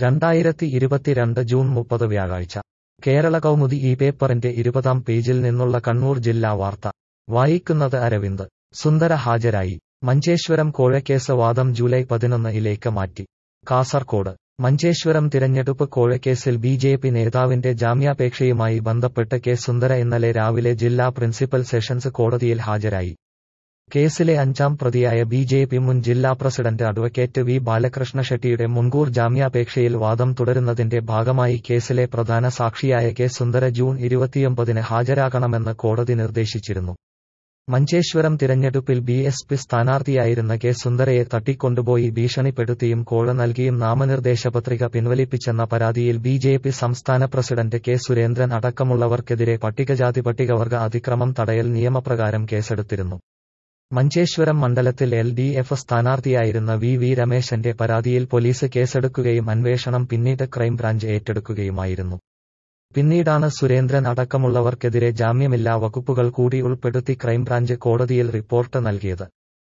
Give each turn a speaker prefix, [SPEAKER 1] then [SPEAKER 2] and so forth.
[SPEAKER 1] രണ്ടായിരത്തി ഇരുപത്തിരണ്ട് ജൂൺ മുപ്പത് വ്യാഴാഴ്ച കേരള കൗമുദി ഈ പേപ്പറിന്റെ ഇരുപതാം പേജിൽ നിന്നുള്ള കണ്ണൂർ ജില്ലാ വാർത്ത വായിക്കുന്നത് അരവിന്ദ് സുന്ദര ഹാജരായി മഞ്ചേശ്വരം കോഴക്കേസ് വാദം ജൂലൈ പതിനൊന്ന് ഇലേക്ക് മാറ്റി കാസർകോട് മഞ്ചേശ്വരം തിരഞ്ഞെടുപ്പ് കോഴക്കേസിൽ ബി ജെ പി നേതാവിന്റെ ജാമ്യാപേക്ഷയുമായി ബന്ധപ്പെട്ട് കെ സുന്ദര ഇന്നലെ രാവിലെ ജില്ലാ പ്രിൻസിപ്പൽ സെഷൻസ് കോടതിയിൽ ഹാജരായി കേസിലെ അഞ്ചാം പ്രതിയായ ബി ജെ പി മുൻ ജില്ലാ പ്രസിഡന്റ് അഡ്വക്കേറ്റ് വി ബാലകൃഷ്ണ ഷെട്ടിയുടെ മുൻകൂർ ജാമ്യാപേക്ഷയിൽ വാദം തുടരുന്നതിന്റെ ഭാഗമായി കേസിലെ പ്രധാന സാക്ഷിയായ കെ സുന്ദര ജൂൺ ഇരുപത്തിയൊമ്പതിന് ഹാജരാകണമെന്ന് കോടതി നിർദ്ദേശിച്ചിരുന്നു മഞ്ചേശ്വരം തിരഞ്ഞെടുപ്പിൽ ബി എസ് പി സ്ഥാനാർത്ഥിയായിരുന്ന കെ സുന്ദരയെ തട്ടിക്കൊണ്ടുപോയി ഭീഷണിപ്പെടുത്തിയും കോഴ നൽകിയും നാമനിർദ്ദേശപത്രിക പിൻവലിപ്പിച്ചെന്ന പരാതിയിൽ ബി ജെ പി സംസ്ഥാന പ്രസിഡന്റ് കെ സുരേന്ദ്രൻ അടക്കമുള്ളവർക്കെതിരെ പട്ടികജാതി പട്ടികവർഗ അതിക്രമം തടയൽ നിയമപ്രകാരം കേസെടുത്തിരുന്നു മഞ്ചേശ്വരം മണ്ഡലത്തിൽ എൽ ഡി എഫ് സ്ഥാനാർത്ഥിയായിരുന്ന വി വി രമേശന്റെ പരാതിയിൽ പോലീസ് കേസെടുക്കുകയും അന്വേഷണം പിന്നീട് ക്രൈംബ്രാഞ്ച് ഏറ്റെടുക്കുകയുമായിരുന്നു പിന്നീടാണ് സുരേന്ദ്രൻ അടക്കമുള്ളവർക്കെതിരെ ജാമ്യമില്ലാ വകുപ്പുകൾ കൂടി ഉൾപ്പെടുത്തി ക്രൈംബ്രാഞ്ച് കോടതിയിൽ റിപ്പോർട്ട് നൽകിയത്